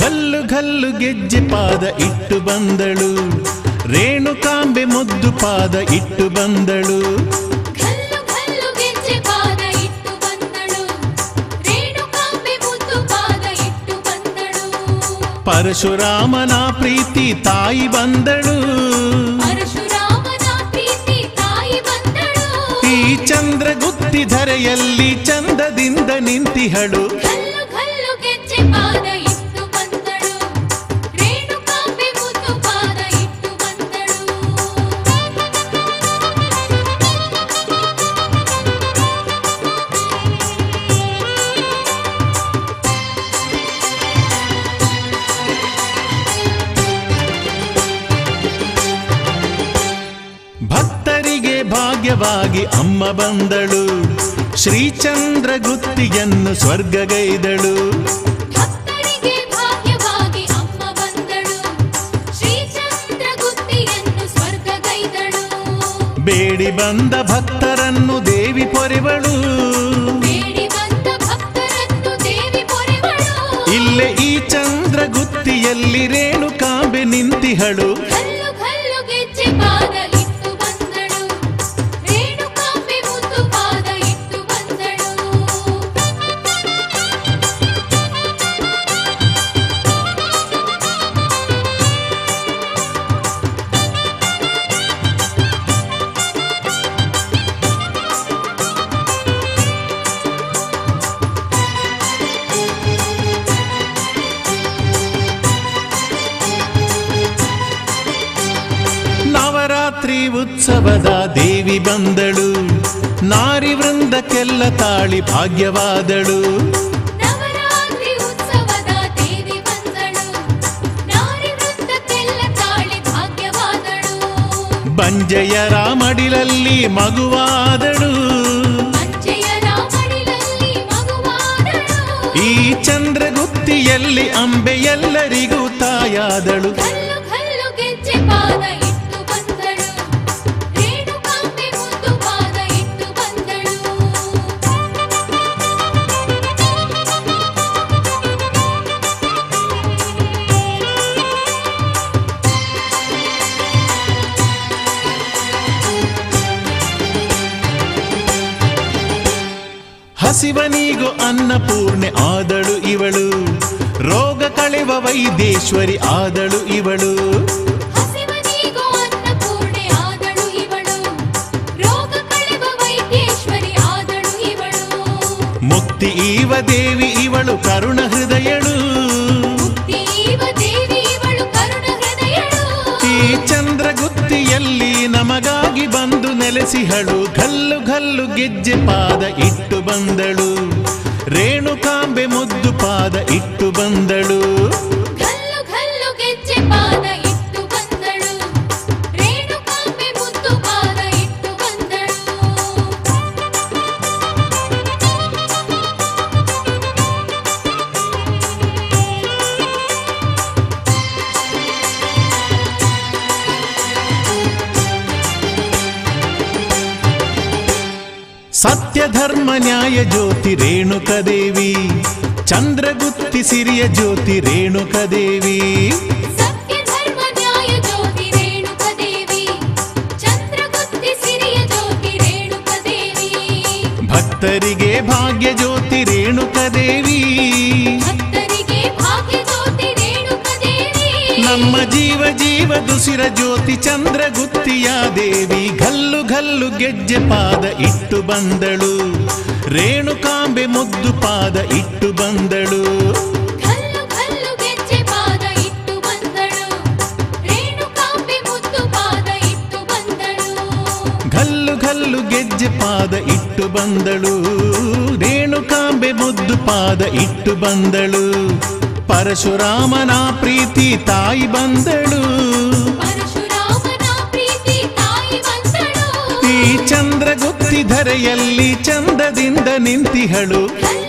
ಗಲ್ಲು ಗಲ್ಲು ಗೆಜ್ಜೆ ಪಾದ ಇಟ್ಟು ಬಂದಳು ರೇಣುಕಾಂಬೆ ಮುದ್ದು ಪಾದ ಇಟ್ಟು ಬಂದಳು ಕಲ್ಲು ಕಲ್ಲು ಗೆಜ್ಜೆ ಪಾದ ಇಟ್ಟು ಬಂದಳು ರೇಣುಕಾಂಬೆ ಮುದ್ದು ಪಾದ ಇಟ್ಟು ಬಂದಳು ಪರಶುರಾಮನ ಪ್ರೀತಿ ತಾಯಿ ಬಂದಳು ಪರಶುರಾಮನ ಪ್ರೀತಿ ತಾಯಿ ಬಂದಳು ಈ ಚಂದ್ರಗುತ್ತಿ ಧರೆಯಲ್ಲಿ ಚಂದದಿಂದ ನಿಂತಿಹಳು ಕಲ್ಲು ಕಲ್ಲು ಗೆಜ್ಜೆ ಪಾದ ಇಟ್ಟು ಬಂದಳು ರೇಣುಕಾಂಬೆ ಮುದ್ದು ಪಾದ ಇಟ್ಟು ಬಂದಳು ಭಕ್ತರಿಗೆ ಭಾಗ್ಯವಾಗಿ ಅಮ್ಮ ಬಂದಳು ಶ್ರೀಚಂದ್ರ ಗುತ್ತಿಯನ್ನು ಸ್ವರ್ಗಗೈದಳು ಭಕ್ತರಿಗೆ ಭಾಗ್ಯವಾಗಿ ಅಮ್ಮ ಬಂದಳು ಶ್ರೀಚಂದ್ರ ಗುತ್ತಿಯನ್ನು ಸ್ವರ್ಗಗೈದಳು ಬೇಡಿ ಬಂದ ಭಕ್ತರನ್ನು ದೇವಿ ಪೊರೆವಳು ಬೇಡಿ ಬಂದ ಭಕ್ತರನ್ನು ದೇವಿ ಪೊರೆವಳು ಇಲ್ಲೇ ಈ ಚಂದ್ರ ಗುತ್ತಿಯಲ್ಲಿ ರೇಣುಕಾಂಬೆ ನಿಂತಿಹಳು ಕಲ್ಲು ಕಲ್ಲು ಗೆಜ್ಜೆ ಪಾದ ಇಟ್ಟು ಬಂದಳು ರೇಣುಕಾಂಬೆ ಮುದ್ದು ಪಾದ ಇಟ್ಟು ಬಂದಳು ನವರಾತ್ರಿ ಉತ್ಸವದ ದೇವಿ ಬಂದಳು ನಾರಿ ವೃಂದಕ್ಕೆಲ್ಲ ತಾಳಿ ಭಾಗ್ಯವಾದಳು ನವರಾತ್ರಿ ಉತ್ಸವದ ದೇವಿ ಬಂದಳು ನಾರಿ ವೃಂದಕ್ಕೆಲ್ಲ ತಾಳಿ ಭಾಗ್ಯವಾದಳು ಬಂಜೆಯರ ಮಡಿಲಲ್ಲಿ ಮಗುವಾದಳು ಅಂಜೆಯರ ಮಡಿಲಲ್ಲಿ ಮಗುವಾದಳು ಈ ಚಂದ್ರಗುತ್ತಿಯಲ್ಲಿ ಅಂಬೆ ಎಲ್ಲರಿಗೂ ತಾಯಾದಳು ಕಲ್ಲು ಕಲ್ಲು ಗೆಜ್ಜೆ ಪಾದ ಇಟ್ಟು ಬಂದಳು ರೇಣುಕಾಂಬೆ ಮುದ್ದು ಪಾದ ಇಟ್ಟು ಬಂದಳು ಹಸಿವನಿಗೂ ಅನ್ನಪೂರ್ಣೆ ಆದಳು ಇವಳು ರೋಗ ಕಳೆವ ವೈದೇಶ್ವರಿ ಆದಳು ಇವಳು ಹಸಿವನಿಗೂ ಅನ್ನಪೂರ್ಣೆ ಆದಳು ಇವಳು ರೋಗ ಕಳೆವ ವೈದ್ಯೇಶ್ವರಿ ಆದಳು ಇವಳು ಮುಕ್ತಿ ಈವ ದೇವಿ ಇವಳು ಕರುಣ ಹೃದಯಳು ಮುಕ್ತೀವ ದೇವಿ ಇವಳು ಕರುಣ ಹೃದಯಳು ಈ ಚಂದ್ರಗುತ್ತಿಯಲ್ಲಿ ನಮಗಾಗಿ ಬಂದು ನೆಲೆಸಿಹಳು ಗಲ್ಲು ಗಲ್ಲು ಗೆಜ್ಜೆ ಪಾದ ಇಟ್ಟು ಬಂದಳು ರೇಣುಕಾಂಬೆ ಮುದ್ದು ಪಾದ ಇಟ್ಟು ಬಂದಳು ಕಲ್ಲು ಕಲ್ಲು ಗೆಜ್ಜೆ ಪಾದ ಇಟ್ಟು ಬಂದಳು ರೇಣುಕಾಂಬೆ ಮುದ್ದು ಪಾದ ಇಟ್ಟು ಬಂದಳು ಸತ್ಯ ಧರ್ಮ ನ್ಯಾಯ ಜ್ಯೋತಿ ರೇಣುಕದೇವಿ ಚಂದ್ರಗುತ್ತಿ ಸಿರಿಯ ಜ್ಯೋತಿ ರೇಣುಕದೇವಿ ಸತ್ಯ ಧರ್ಮ ನ್ಯಾಯ ಜ್ಯೋತಿ ರೇಣುಕ ದೇವಿ ಚಂದ್ರಗುತ್ತಿ ಸಿರಿಯ ಜ್ಯೋತಿ ರೇಣುಕ ದೇವಿ ಭಕ್ತರಿಗೆ ಭಾಗ್ಯ ಜ್ಯೋತಿ ರೇಣುಕದೇವಿ ಭಕ್ತರಿಗೆ ಭಾಗ್ಯ ಜ್ಯೋತಿ ರೇಣುಕ ದೇವಿ ನಮ್ಮ ಜೀವ ಜೀವ ದುಸಿರ ಜ್ಯೋತಿ ಚಂದ್ರಗುತ್ತಿಯ ದೇವಿ ಗಲ್ಲು ಗಲ್ಲು ಗೆಜ್ಜೆ ಪಾದ ಇಟ್ಟು ಬಂದಳು ರೇಣುಕಾಂಬೆ ಮುದ್ದು ಪಾದ ಇಟ್ಟು ಬಂದಳು ಕಲ್ಲು ಕಲ್ಲು ಗೆಜ್ಜೆ ಪಾದ ಇಟ್ಟು ಬಂದಳು ರೇಣುಕಾಂಬೆ ಮುದ್ದು ಪಾದ ಇಟ್ಟು ಬಂದಳು ಗಲ್ಲು ಗಲ್ಲು ಗೆಜ್ಜೆ ಪಾದ ಇಟ್ಟು ಬಂದಳು ರೇಣುಕಾಂಬೆ ಮುದ್ದು ಪಾದ ಇಟ್ಟು ಬಂದಳು ಪರಶುರಾಮನ ಪ್ರೀತಿ ತಾಯಿ ಬಂದಳು ಪರಶುರಾಮನ ಪ್ರೀತಿ ತಾಯಿ ಬಂದಳು ಈ ಚಂದ್ರಗುತ್ತಿ ಧರೆಯಲ್ಲಿ ಚಂದದಿಂದ ನಿಂತಿಹಳು ಕಲ್ಲು